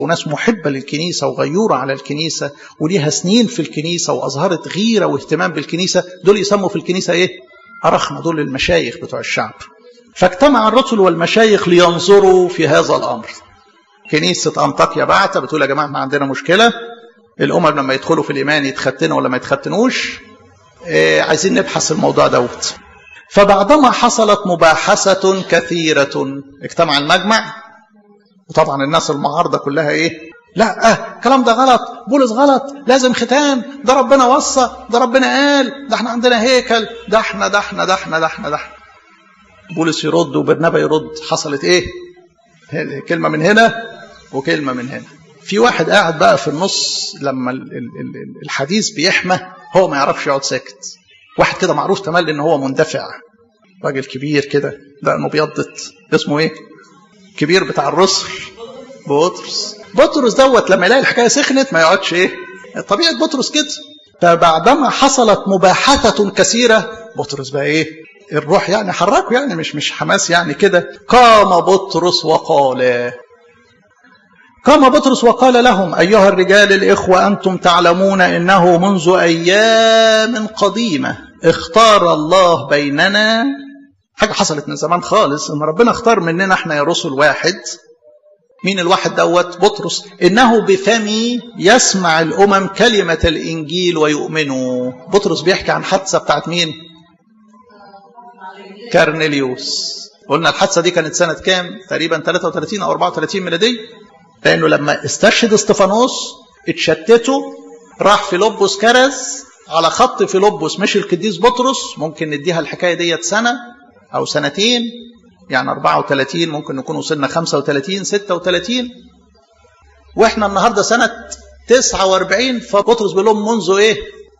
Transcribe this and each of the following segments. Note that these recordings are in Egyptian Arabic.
وناس محبة للكنيسة وغيورة على الكنيسة وليها سنين في الكنيسة وأظهرت غيرة واهتمام بالكنيسة دول يسموا في الكنيسة إيه؟ أرخنا دول المشايخ بتوع الشعب فاجتمع الرسل والمشايخ لينظروا في هذا الأمر كنيسة أنطاكيا بعتة بتقول يا جماعة احنا عندنا مشكلة الأمم لما يدخلوا في الإيمان يتختنوا ولا ما يتختنوش إيه عايزين نبحث الموضوع دوت فبعدما حصلت مباحثة كثيرة اجتمع المجمع وطبعا الناس المعارضة كلها ايه لا اه الكلام ده غلط بولس غلط لازم ختان ده ربنا وصى ده ربنا قال ده احنا عندنا هيكل ده احنا ده احنا ده احنا ده احنا ده احنا بولس يرد وبرنابا يرد حصلت ايه كلمة من هنا وكلمة من هنا في واحد قاعد بقى في النص لما الحديث بيحمى هو ما يعرفش يقعد ساكت واحد كده معروف تملي ان هو مندفع راجل كبير كده دقنه بيضت اسمه ايه كبير بتاع الرسل بطرس بطرس دوت لما يلاقي الحكايه سخنت ما يقعدش ايه طبيعه بطرس كده فبعدما حصلت مباحثه كثيره بطرس بقى ايه الروح يعني حركه يعني مش مش حماس يعني كده قام بطرس وقال قام بطرس وقال لهم أيها الرجال الإخوة أنتم تعلمون إنه منذ أيام قديمة اختار الله بيننا حاجة حصلت من زمان خالص إن ربنا اختار مننا احنا يا رسل واحد مين الواحد دوت بطرس إنه بفمي يسمع الأمم كلمة الإنجيل ويؤمنوا بطرس بيحكي عن حادثة بتاعت مين كارنيليوس قلنا الحادثة دي كانت سنة كام تقريبا 33 أو 34 ميلادية لأنه لما استشهد استفانوس اتشتتوا راح فيلبس كرز على خط فيلبس مش القديس بطرس ممكن نديها الحكاية ديت سنة أو سنتين يعني 34 ممكن نكون وصلنا 35 36 واحنا النهارده سنة 49 فبطرس بيقول لهم منذ ايه؟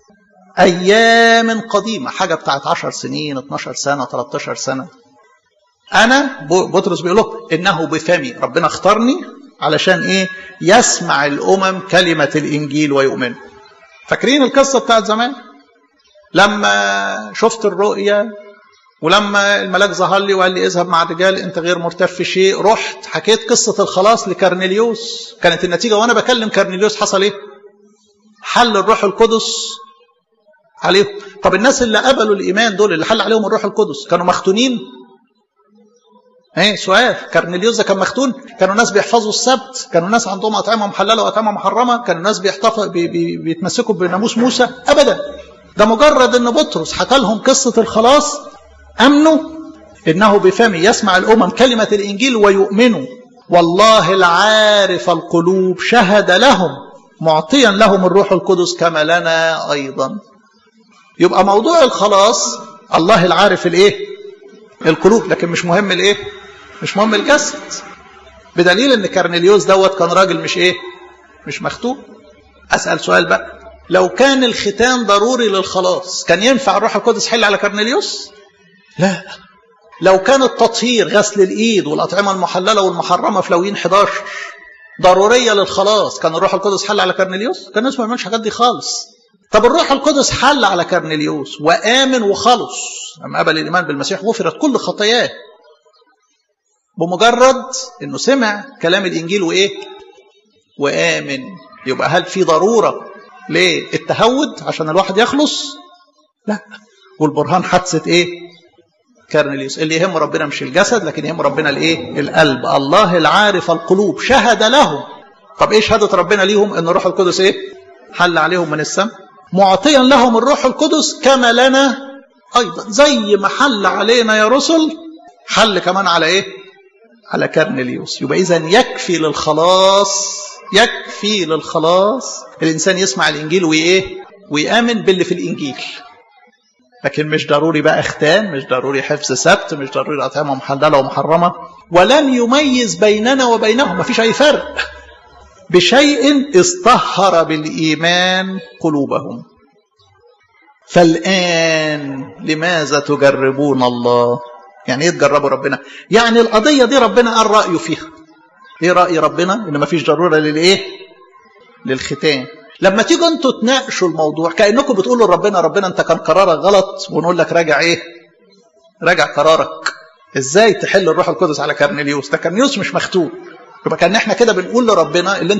أيام قديمة حاجة بتاعت 10 سنين 12 سنة 13 سنة أنا بطرس بيقول له إنه بفمي ربنا اختارني علشان ايه يسمع الامم كلمه الانجيل ويؤمن فاكرين القصه بتاعت زمان لما شفت الرؤيا ولما الملاك ظهر لي وقال لي اذهب مع الرجال انت غير مرتف في شيء رحت حكيت قصه الخلاص لكرنيليوس كانت النتيجه وانا بكلم كرنيليوس حصل ايه حل الروح القدس عليهم طب الناس اللي قبلوا الايمان دول اللي حل عليهم الروح القدس كانوا مختونين ايه سؤال كرنيليوس ده كان مختون كانوا ناس بيحفظوا السبت كانوا ناس عندهم اطعمه محلله واطعمه محرمه كانوا ناس بيحتفظ بي بي بيتمسكوا بناموس موسى ابدا ده مجرد ان بطرس حكى لهم قصه الخلاص امنوا انه بفمي يسمع الامم كلمه الانجيل ويؤمنوا والله العارف القلوب شهد لهم معطيا لهم الروح القدس كما لنا ايضا يبقى موضوع الخلاص الله العارف الايه القلوب لكن مش مهم الايه مش مهم الجسد بدليل ان كارنيليوس دوت كان راجل مش ايه مش مختوم اسال سؤال بقى لو كان الختان ضروري للخلاص كان ينفع الروح القدس حل على كارنيليوس لا لو كان التطهير غسل الايد والاطعمه المحلله والمحرمه في لوين 11 ضروريه للخلاص كان الروح القدس حل على كارنيليوس كان الناس ما يعملش الحاجات دي خالص طب الروح القدس حل على كارنيليوس وامن وخلص لما قبل الايمان بالمسيح غفرت كل خطاياه بمجرد انه سمع كلام الانجيل وايه وامن يبقى هل في ضروره للتهود عشان الواحد يخلص لا والبرهان حادثه ايه كارنيليوس اللي يهم ربنا مش الجسد لكن يهم ربنا الايه القلب الله العارف القلوب شهد لهم طب ايه شهاده ربنا ليهم ان الروح القدس ايه حل عليهم من السماء معطيا لهم الروح القدس كما لنا ايضا زي ما حل علينا يا رسل حل كمان على ايه على كارنيليوس يبقى اذا يكفي للخلاص يكفي للخلاص الانسان يسمع الانجيل وايه ويامن باللي في الانجيل لكن مش ضروري بقى اختان مش ضروري حفظ سبت مش ضروري اطعمه محلله ومحرمه ولم يميز بيننا وبينهم مفيش اي فرق بشيء اصطهر بالايمان قلوبهم فالان لماذا تجربون الله يعني ايه تجربوا ربنا يعني القضيه دي ربنا قال رايه فيها ايه راي ربنا ان مفيش ضروره للايه للختان لما تيجوا انتوا تناقشوا الموضوع كانكم بتقولوا لربنا ربنا انت كان قرارك غلط ونقول لك راجع ايه راجع قرارك ازاي تحل الروح القدس على كرنيليوس ده كرنيليوس مش مختوم يبقى كان احنا كده بنقول لربنا اللي